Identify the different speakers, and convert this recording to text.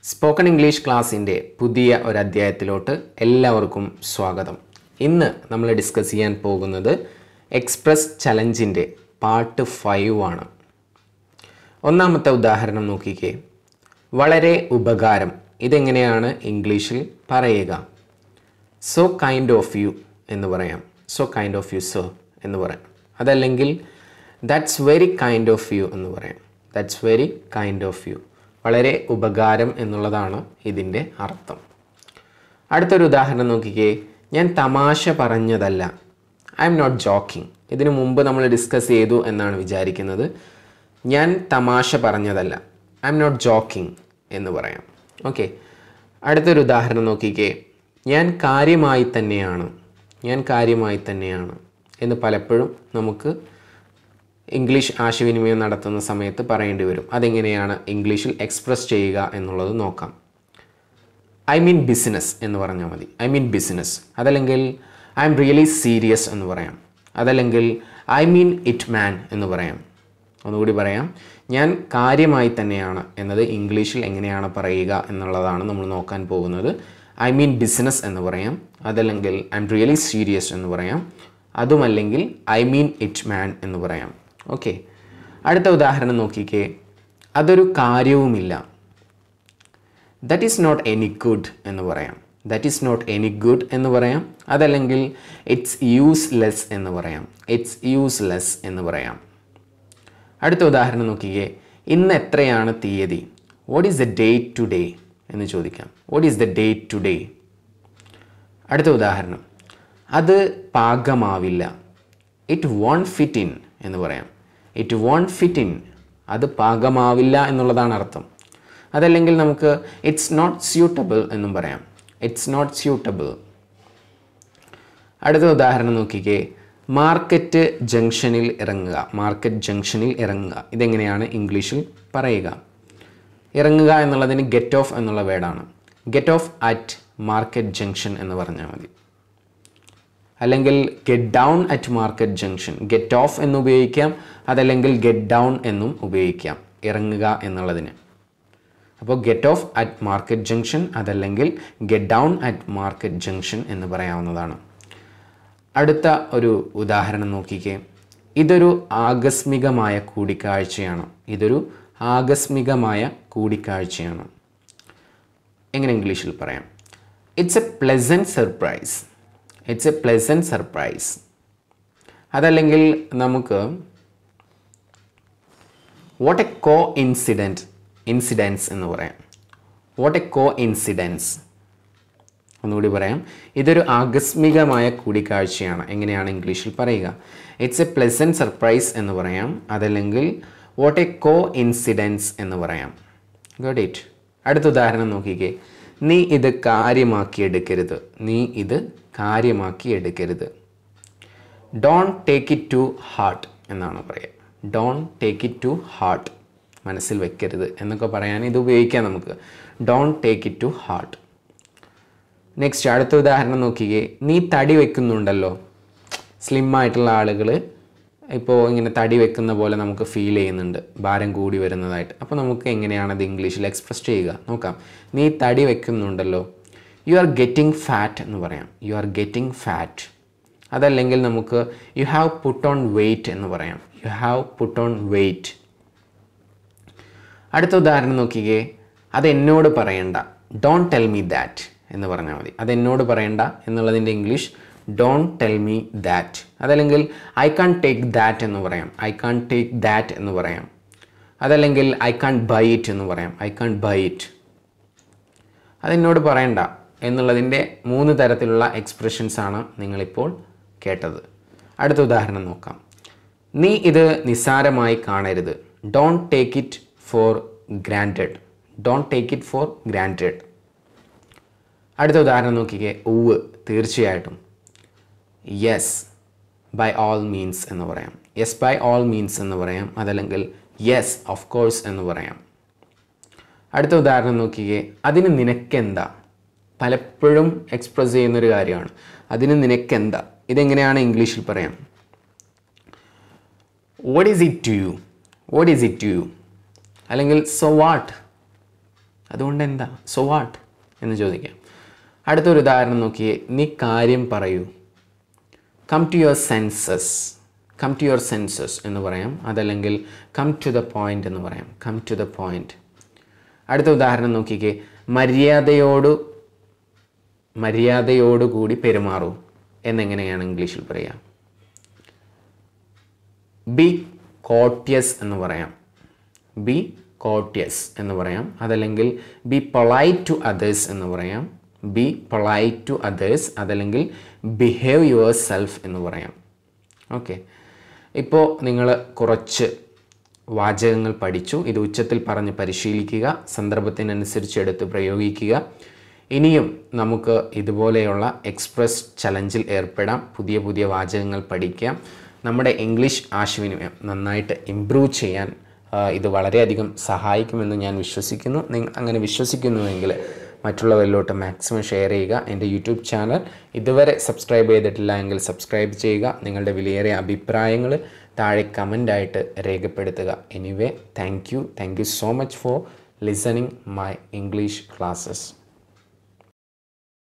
Speaker 1: spoken English ക്ലാസ്സിൻ്റെ പുതിയ ഒരു അധ്യായത്തിലോട്ട് എല്ലാവർക്കും സ്വാഗതം ഇന്ന് നമ്മൾ ഡിസ്കസ് ചെയ്യാൻ പോകുന്നത് എക്സ്പ്രസ് ചലഞ്ചിൻ്റെ പാർട്ട് ഫൈവ് ആണ് ഒന്നാമത്തെ ഉദാഹരണം നോക്കിക്കേ വളരെ ഉപകാരം ഇതെങ്ങനെയാണ് ഇംഗ്ലീഷിൽ പറയുക സോ കൈൻഡ് ഓഫ് യു എന്ന് പറയാം so kind of you so എന്ന് പറയാം അതല്ലെങ്കിൽ that's very kind of you എന്ന് പറയാം that's very kind of you വളരെ ഉപകാരം എന്നുള്ളതാണ് ഇതിൻ്റെ അർത്ഥം അടുത്തൊരു ഉദാഹരണം നോക്കിക്കേ ഞാൻ തമാശ പറഞ്ഞതല്ല ഐ എം നോട്ട് ജോക്കിംഗ് ഇതിനു മുമ്പ് നമ്മൾ ഡിസ്കസ് ചെയ്തു എന്നാണ് വിചാരിക്കുന്നത് ഞാൻ തമാശ പറഞ്ഞതല്ല ഐ എം നോട്ട് ജോക്കിംഗ് എന്ന് പറയാം ഓക്കെ അടുത്തൊരു ഉദാഹരണം നോക്കിക്കേ ഞാൻ കാര്യമായി തന്നെയാണ് ഞാൻ കാര്യമായി തന്നെയാണ് എന്ന് പലപ്പോഴും നമുക്ക് ഇംഗ്ലീഷ് ആശയവിനിമയം നടത്തുന്ന സമയത്ത് പറയേണ്ടി വരും അതെങ്ങനെയാണ് ഇംഗ്ലീഷിൽ എക്സ്പ്രസ് ചെയ്യുക എന്നുള്ളത് നോക്കാം ഐ മീൻ ബിസിനസ് എന്ന് പറഞ്ഞാൽ മതി ഐ മീൻ ബിസിനസ് അതല്ലെങ്കിൽ ഐ എം റിയലി സീരിയസ് എന്ന് പറയാം അതല്ലെങ്കിൽ ഐ മീൻ ഇറ്റ് മാൻ എന്ന് പറയാം ഒന്നുകൂടി പറയാം ഞാൻ കാര്യമായി തന്നെയാണ് എന്നത് ഇംഗ്ലീഷിൽ എങ്ങനെയാണ് പറയുക എന്നുള്ളതാണ് നമ്മൾ നോക്കാൻ പോകുന്നത് ഐ മീൻ ബിസിനസ് എന്ന് പറയാം അതല്ലെങ്കിൽ ഐ എം റിയലി സീരിയസ് എന്ന് പറയാം അതുമല്ലെങ്കിൽ ഐ മീൻ ഇറ്റ് മാൻ എന്ന് പറയാം ഓക്കെ അടുത്ത ഉദാഹരണം നോക്കിക്കേ അതൊരു കാര്യവുമില്ല that is not any good എന്ന് പറയാം that is not any good എന്ന് പറയാം അതല്ലെങ്കിൽ ഇറ്റ്സ് യൂസ്ലെസ് എന്ന് പറയാം ഇറ്റ്സ് യൂസ്ലെസ് എന്ന് പറയാം അടുത്ത ഉദാഹരണം നോക്കിക്കേ ഇന്ന് എത്രയാണ് തീയതി what is the date today എന്ന് ചോദിക്കാം what is the date today അടുത്ത ഉദാഹരണം അത് പാകമാവില്ല ഇറ്റ് വോൺ ഫിറ്റ് ഇൻ എന്ന് പറയാം ഇറ്റ് വോൺ ഫിറ്റ് ഇൻ അത് പാകമാവില്ല എന്നുള്ളതാണ് അർത്ഥം അതല്ലെങ്കിൽ നമുക്ക് ഇറ്റ്സ് നോട്ട് സ്യൂട്ടബിൾ എന്നും പറയാം ഇറ്റ്സ് നോട്ട് സ്യൂട്ടബിൾ അടുത്ത ഉദാഹരണം നോക്കിക്കേ മാർക്കറ്റ് ജംഗ്ഷനിൽ ഇറങ്ങുക മാർക്കറ്റ് ജംഗ്ഷനിൽ ഇറങ്ങുക ഇതെങ്ങനെയാണ് ഇംഗ്ലീഷിൽ പറയുക ഇറങ്ങുക എന്നുള്ളതിന് ഗെറ്റ് ഓഫ് എന്നുള്ള വേർഡാണ് get off at market junction എന്ന് പറഞ്ഞാൽ മതി അല്ലെങ്കിൽ get down at market junction get off എന്ന് ഉപയോഗിക്കാം അതല്ലെങ്കിൽ ഗെറ്റ് ഡൗൺ എന്നും ഉപയോഗിക്കാം ഇറങ്ങുക എന്നുള്ളതിന് അപ്പോൾ get off at market junction അതല്ലെങ്കിൽ get down at market junction എന്ന് പറയാവുന്നതാണ് അടുത്ത ഒരു ഉദാഹരണം നോക്കിക്കേ ഇതൊരു ആകസ്മികമായ കൂടിക്കാഴ്ചയാണ് ഇതൊരു ആകസ്മികമായ കൂടിക്കാഴ്ചയാണ് എങ്ങനെ ഇംഗ്ലീഷിൽ പറയാം it's a pleasant surprise it's a pleasant surprise അതല്ലെങ്കിൽ നമുക്ക് what a co incident incidence എന്ന് പറയാം വാട്ട് എ കോ ഇൻസിഡൻസ് ഒന്നുകൂടി പറയാം ഇതൊരു ആകസ്മികമായ കൂടിക്കാഴ്ചയാണ് എങ്ങനെയാണ് ഇംഗ്ലീഷിൽ പറയുക ഇറ്റ്സ് എ പ്ലസൻറ്റ് സർപ്രൈസ് എന്ന് പറയാം അതല്ലെങ്കിൽ വാട്ട് എ കോ ഇൻസിഡൻസ് എന്ന് പറയാം ഗോഡ് ഇറ്റ് അടുത്ത ഉദാഹരണം നോക്കിക്കേ നീ ഇത് കാര്യമാക്കി എടുക്കരുത് നീ ഇത് കാര്യമാക്കി എടുക്കരുത് don't take it to heart എന്നാണ് പറയുക don't take it to heart മനസ്സിൽ വെക്കരുത് എന്നൊക്കെ പറയാൻ ഇത് ഉപയോഗിക്കാം നമുക്ക് don't take it to heart next അടുത്ത ഉദാഹരണം നോക്കിക്കേ നീ തടി വെക്കുന്നുണ്ടല്ലോ സ്ലിം ആയിട്ടുള്ള ആളുകൾ ഇപ്പോൾ ഇങ്ങനെ തടി വെക്കുന്ന പോലെ നമുക്ക് ഫീൽ ചെയ്യുന്നുണ്ട് ഭാരം കൂടി വരുന്നതായിട്ട് അപ്പോൾ നമുക്ക് എങ്ങനെയാണ് അത് ഇംഗ്ലീഷിൽ എക്സ്പ്രസ് ചെയ്യുക നോക്കാം നീ തടി വെക്കുന്നുണ്ടല്ലോ യു ആർ ഗെറ്റിംഗ് ഫാറ്റ് എന്ന് പറയാം യു ആർ ഗെറ്റിംഗ് ഫാറ്റ് അതല്ലെങ്കിൽ നമുക്ക് you have put on weight എന്ന് പറയാം you have put on weight അടുത്ത ഉദാഹരണം നോക്കിക്കേ അത് എന്നോട് പറയണ്ട ഡോൺ ടെൽ മീ ദാറ്റ് എന്ന് പറഞ്ഞാൽ മതി അത് എന്നോട് പറയണ്ട എന്നുള്ളതിൻ്റെ English don't tell me that അതല്ലെങ്കിൽ ഐ കാൺ ടേക്ക് ദാറ്റ് എന്ന് പറയാം ഐ കാൺ ടേക്ക് ദാറ്റ് എന്ന് പറയാം അതല്ലെങ്കിൽ ഐ കാൺ ബൈ ഇറ്റ് എന്ന് പറയാം ഐ കാൺ ബൈ ഇറ്റ് അതെന്നോട് പറയണ്ട എന്നുള്ളതിൻ്റെ മൂന്ന് തരത്തിലുള്ള എക്സ്പ്രഷൻസ് ആണ് നിങ്ങളിപ്പോൾ കേട്ടത് അടുത്ത ഉദാഹരണം നോക്കാം നീ ഇത് നിസ്സാരമായി കാണരുത് don't take it for granted don't take it for granted അടുത്ത ഉദാഹരണം നോക്കിക്കേ ഉവ് തീർച്ചയായിട്ടും യെസ് ബൈ ഓൾ മീൻസ് എന്ന് പറയാം യെസ് ബൈ ഓൾ മീൻസ് എന്ന് പറയാം അതല്ലെങ്കിൽ യെസ് ഓഫ് കോഴ്സ് എന്ന് പറയാം അടുത്ത ഉദാഹരണം നോക്കിക്കേ അതിന് നിനക്കെന്താ പലപ്പോഴും എക്സ്പ്രസ് ചെയ്യുന്നൊരു കാര്യമാണ് അതിന് നിനക്കെന്താ ഇതെങ്ങനെയാണ് ഇംഗ്ലീഷിൽ പറയാം what is it to you what is it to you അല്ലെങ്കിൽ സോ വാട്ട് അതുകൊണ്ട് എന്താ സോ വാട്ട് എന്ന് ചോദിക്കാം അടുത്തൊരു ഉദാഹരണം നോക്കിയേ നീ കാര്യം പറയൂ come to your senses come to your senses എന്ന് പറയാം അതല്ലെങ്കിൽ കം ടു ദ പോയിൻ്റ് എന്ന് പറയാം കം ടു ദ പോയിൻ്റ് അടുത്ത ഉദാഹരണം നോക്കിക്കേ മര്യാദയോട് മര്യാദയോടുകൂടി പെരുമാറൂ എന്നെങ്ങനെയാണ് ഇംഗ്ലീഷിൽ പറയാം ബി കോട്യസ് എന്ന് പറയാം ബി കോട്യസ് എന്ന് പറയാം അതല്ലെങ്കിൽ ബി പൊളൈറ്റ് ടു അതേഴ്സ് എന്ന് പറയാം ബി പൊളൈറ്റ് ടു അതേഴ്സ് അതല്ലെങ്കിൽ ബിഹേവ് യുവർ സെൽഫ് എന്ന് പറയാം ഓക്കെ ഇപ്പോൾ നിങ്ങൾ കുറച്ച് വാചകങ്ങൾ പഠിച്ചു ഇത് ഉച്ചത്തിൽ പറഞ്ഞ് പരിശീലിക്കുക സന്ദർഭത്തിനനുസരിച്ച് എടുത്ത് പ്രയോഗിക്കുക ഇനിയും നമുക്ക് ഇതുപോലെയുള്ള എക്സ്പ്രസ് ചലഞ്ചിൽ ഏർപ്പെടാം പുതിയ പുതിയ വാചകങ്ങൾ പഠിക്കാം നമ്മുടെ ഇംഗ്ലീഷ് ആശയവിനിമയം നന്നായിട്ട് ഇമ്പ്രൂവ് ചെയ്യാൻ ആ, ഇത് വളരെയധികം സഹായിക്കുമെന്ന് ഞാൻ വിശ്വസിക്കുന്നു നിങ്ങൾ അങ്ങനെ വിശ്വസിക്കുന്നുവെങ്കിൽ മറ്റുള്ളവരിലോട്ട് മാക്സിമം ഷെയർ ചെയ്യുക എൻ്റെ യൂട്യൂബ് ചാനൽ ഇതുവരെ സബ്സ്ക്രൈബ് ചെയ്തിട്ടില്ല എങ്കിൽ സബ്സ്ക്രൈബ് ചെയ്യുക നിങ്ങളുടെ വിലയേറിയ അഭിപ്രായങ്ങൾ താഴെ കമൻ്റായിട്ട് രേഖപ്പെടുത്തുക anyway thank you thank you so much for listening my English classes